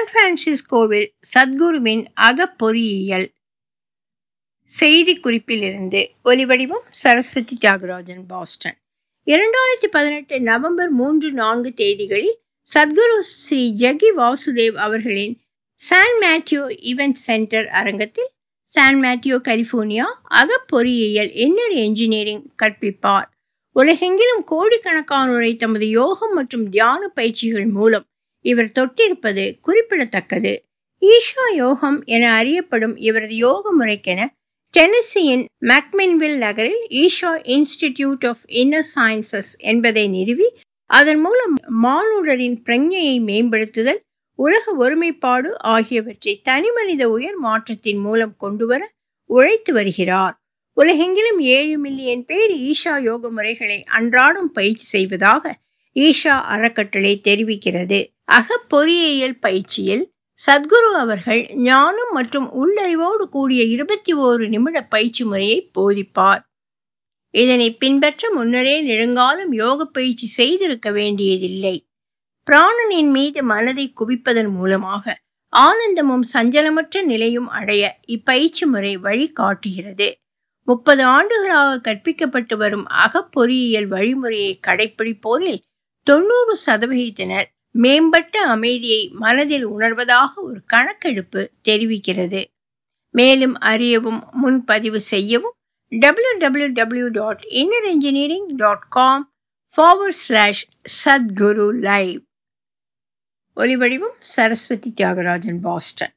San பிரான்சிஸ்கோவில் சத்குருவின் அகப்பொறியியல் செய்தி குறிப்பிலிருந்து ஒலிவடிவம் சரஸ்வதி தியாகராஜன் பாஸ்டன் இரண்டாயிரத்தி பதினெட்டு நவம்பர் மூன்று நான்கு தேதிகளில் சத்குரு ஸ்ரீ ஜகி வாசுதேவ் அவர்களின் சான் மேத்யூ ஈவென்ட் சென்டர் அரங்கத்தில் சான் மேத்யூ கலிபோர்னியா அகப்பொறியியல் இன்னர் என்ஜினியரிங் கற்பிப்பார் உலகெங்கிலும் கோடிக்கணக்கானோரை தமது யோகம் மற்றும் தியான பயிற்சிகள் மூலம் இவர் தொட்டிருப்பது குறிப்பிடத்தக்கது ஈஷா யோகம் என அறியப்படும் இவரது யோக முறைக்கென டென்னசியின் மேக்மின்வில் நகரில் Isha institute of inner sciences என்பதை நிறுவி அதன் மூலம் மானுடரின் பிரஞையை மேம்படுத்துதல் உலக ஒருமைப்பாடு ஆகியவற்றை தனிமனித உயர் மாற்றத்தின் மூலம் கொண்டுவர உழைத்து வருகிறார் உலகெங்கிலும் ஏழு மில்லியன் பேர் ஈஷா யோக முறைகளை அன்றாடம் பயிற்சி செய்வதாக ஈஷா அறக்கட்டளை தெரிவிக்கிறது அகப்பொறியியல் பயிற்சியில் சத்குரு அவர்கள் ஞானம் மற்றும் உள்ளறிவோடு கூடிய இருபத்தி ஓரு நிமிட பயிற்சி முறையை போதிப்பார் இதனை பின்பற்ற முன்னரே நெடுங்காலம் யோக பயிற்சி செய்திருக்க வேண்டியதில்லை பிராணனின் மீது மனதை குவிப்பதன் மூலமாக ஆனந்தமும் சஞ்சலமற்ற நிலையும் அடைய இப்பயிற்சி முறை வழிகாட்டுகிறது முப்பது ஆண்டுகளாக கற்பிக்கப்பட்டு வரும் அகப்பொறியியல் வழிமுறையை கடைபிடிப்போரில் தொண்ணூறு சதவிகிதத்தினர் மேம்பட்ட அமைதியை மனதில் உணர்வதாக ஒரு கணக்கெடுப்பு தெரிவிக்கிறது மேலும் அறியவும் முன்பதிவு செய்யவும் W W W dot inner engineering dot com forward slash Sadhguru live ஒலிவடிவம் சரஸ்வதி தியாகராஜன் பாஸ்டன்